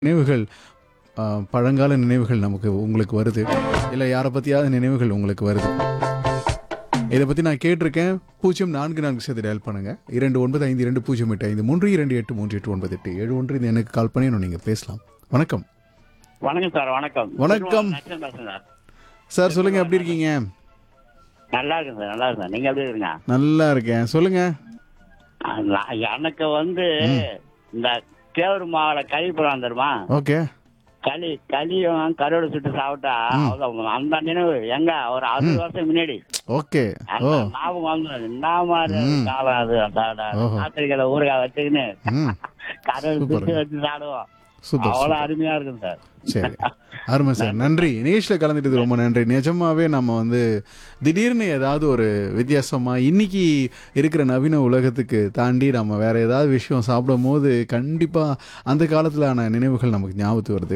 நினைவுகள் ஆ, பழங்கால நினைவுகள் நமக்கு உங்களுக்கு வருது இல்லை யாரை பற்றியாவது நினைவுகள் உங்களுக்கு வருது இதை பற்றி நான் கேட்டிருக்கேன் பூஜ்ஜியம் நான்கு நான்கு சேர்த்து டயல் பண்ணுங்கள் இரண்டு ஒன்பது ஐந்து இரண்டு பூஜ்ஜியம் எட்டு ஐந்து மூன்று இரண்டு எட்டு மூன்று எட்டு ஒன்பது எட்டு ஏழு ஒன்று இது எனக்கு கால் பண்ணி இன்னும் நீங்கள் பேசலாம் வணக்கம் வணக்கம் சார் வணக்கம் வணக்கம். நச்சன் பேசுறேன் சார் சார் சொல்லுங்கள் எப்படி இருக்கீங்க நல்லா இருக்கேன் சார் நல்லா இருக்கேன் நீங்க எப்படி இருக்கீங்க நல்லா இருக்கேன் சொல்லுங்கள் ஆ, நான் எனக்கு வந்து இந்த கேவரு மாவுல களி பழம் தருமா ஓகே களி களியும் கருவாடு சுட்டு சாப்பிட்டா அவ்வளவு அந்த நினைவு எங்க ஒரு அறுபது வருஷம் முன்னாடி ஓகே ஓ அந்த ஞாபகம் வந்து என்ன மாதிரி காலம் அது அந்த ஓஹோ. ராத்திரிகளை ஊறுகாய் வச்சுக்கின்னு ம் கருவாடு சுட்டு வச்சு சாப்பிடுவோம் சூப்பர் அவ்வளவு அருமையா இருக்கும் சார் சரி அருமை சார் நன்றி நிகழ்ச்சியில் கலந்துட்டது ரொம்ப நன்றி நிஜமாவே நம்ம வந்து திடீர்னு ஏதாவது ஒரு வித்தியாசமா இன்னைக்கு இருக்கிற நவீன உலகத்துக்கு தாண்டி நம்ம வேற ஏதாவது விஷயம் சாப்பிடும் போது கண்டிப்பா அந்த காலத்திலான நினைவுகள் நமக்கு ஞாபகத்து வருது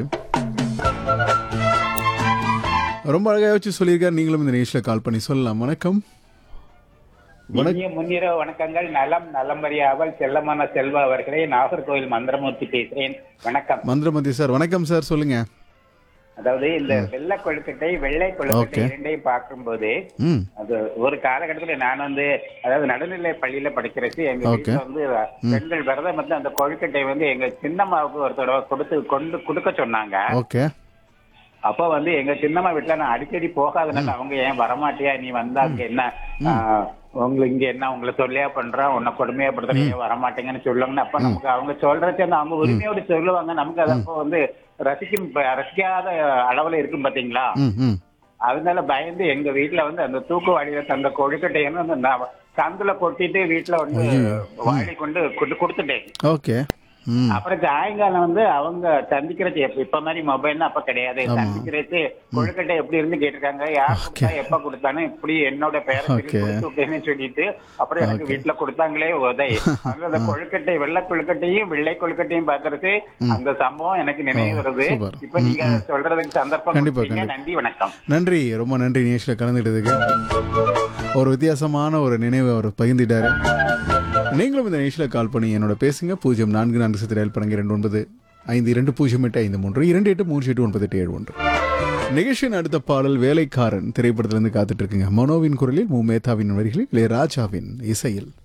ரொம்ப அழகா யோசிச்சு சொல்லியிருக்காரு நீங்களும் இந்த நிகழ்ச்சியில் கால் பண்ணி சொல்லலாம் வணக்கம் வணக்கம் இனிய முன்னிரவு வணக்கங்கள் நலம் நலமறியாவல் செல்லமான செல்வா அவர்களே நாகர்கோவில் மந்திரமூர்த்தி பேசுறேன் வணக்கம் மந்திரமதி சார் வணக்கம் சார் சொல்லுங்க அதாவது இந்த வெள்ளை கொழுக்கட்டை வெள்ளை கொழுக்கட்டை Okay. இரண்டையும் பார்க்கும்போது ம் அது ஒரு காலகட்டத்துல நான் வந்து அதாவது நடுநிலை பள்ளியில படிக்கிறச்சு எங்க Okay. வீட்டுல வந்து பெண்கள் விரதம் வந்து அந்த கொழுக்கட்டை வந்து எங்க சின்னம்மாவுக்கு ஒரு தடவை கொடுத்து கொண்டு கொடுக்க சொன்னாங்க ஓகே அப்ப வந்து எங்க சின்னம்மா வீட்டுல நான் அடிக்கடி போகாதனால அவங்க ஏன் வரமாட்டியா நீ வந்தா அங்க என்ன ஆஹ், உங்களுக்கு இங்க என்ன உங்களை சொல்லியா பண்றோம் உன்னை கொடுமையா படுத்துறேன் ஏன் வரமாட்டேங்கன்னு சொல்லுவாங்கன்னு அப்ப நமக்கு அவங்க சொல்றச்சு அந்த அவங்க உரிமையோடு சொல்லுவாங்க நமக்கு அது அப்போ வந்து ரசிக்கும் ரசிக்காத அளவுல இருக்கும் பாத்தீங்களா ம் ம் அதனால பயந்து எங்க வீட்டுல வந்து அந்த தூக்கு வாளியில தந்த கொழுக்கட்டைன்னு அந்த நான் சந்துல கொட்டிட்டு வீட்டுல வந்து வாளி கொண்டு கொண்டு கொடுத்துட்டேன் ஓகே ம் அப்புறம் சாயங்காலம் வந்து அவங்க சந்திக்கிறது எப்ப இப்ப மாதிரி மொபைல்னா அப்ப கிடையாது சந்திக்கிறது கொழுக்கட்டை எப்படி இருந்து கேட்டிருக்காங்க யார் கொடுத்தா எப்ப கொடுத்தானு இப்படி என்னோட பேரை சொல்லி Okay. கொடுத்து விட்டேன்னு சொல்லிட்டு அப்புறம் எனக்கு வீட்டுல கொடுத்தாங்களே உதை அதனால அந்த கொழுக்கட்டை வெள்ளை கொழுக்கட்டையும் வெள்ளை கொழுக்கட்டையும் பாக்குறது அந்த சம்பவம் எனக்கு நினைவு வருது super. இப்ப நீங்க சொல்றதுக்கு சந்தர்ப்பம் கண்டிப்பா, கொடுத்தீங்க. கண்டிப்பா. நன்றி வணக்கம் நன்றி ரொம்ப நன்றி நிகழ்ச்சியில் கலந்துக்கிட்டதுக்கு ஒரு வித்தியாசமான ஒரு நினைவை அவர் பகிர்ந்துட்டாரு நீங்களும் இந்த நிகழ்ச்சியில் கால் பண்ணி என்னோட பேசுங்க பூஜ்ஜியம் நான்கு நான்கு சத்து டயல் பண்ணுங்க இரண்டு ஒன்பது ஐந்து இரண்டு பூஜ்ஜியம் எட்டு ஐந்து மூன்று இரண்டு எட்டு மூன்று எட்டு ஒன்பது எட்டு ஏழு ஒன்று நிகழ்ச்சியின் அடுத்த பாடல் வேலைக்காரன் திரைப்படத்திலிருந்து காத்துட்டு இருக்குங்க மனோவின் குரலில் மு மேத்தாவின் வரிகளில் இளையராஜாவின் இசையில்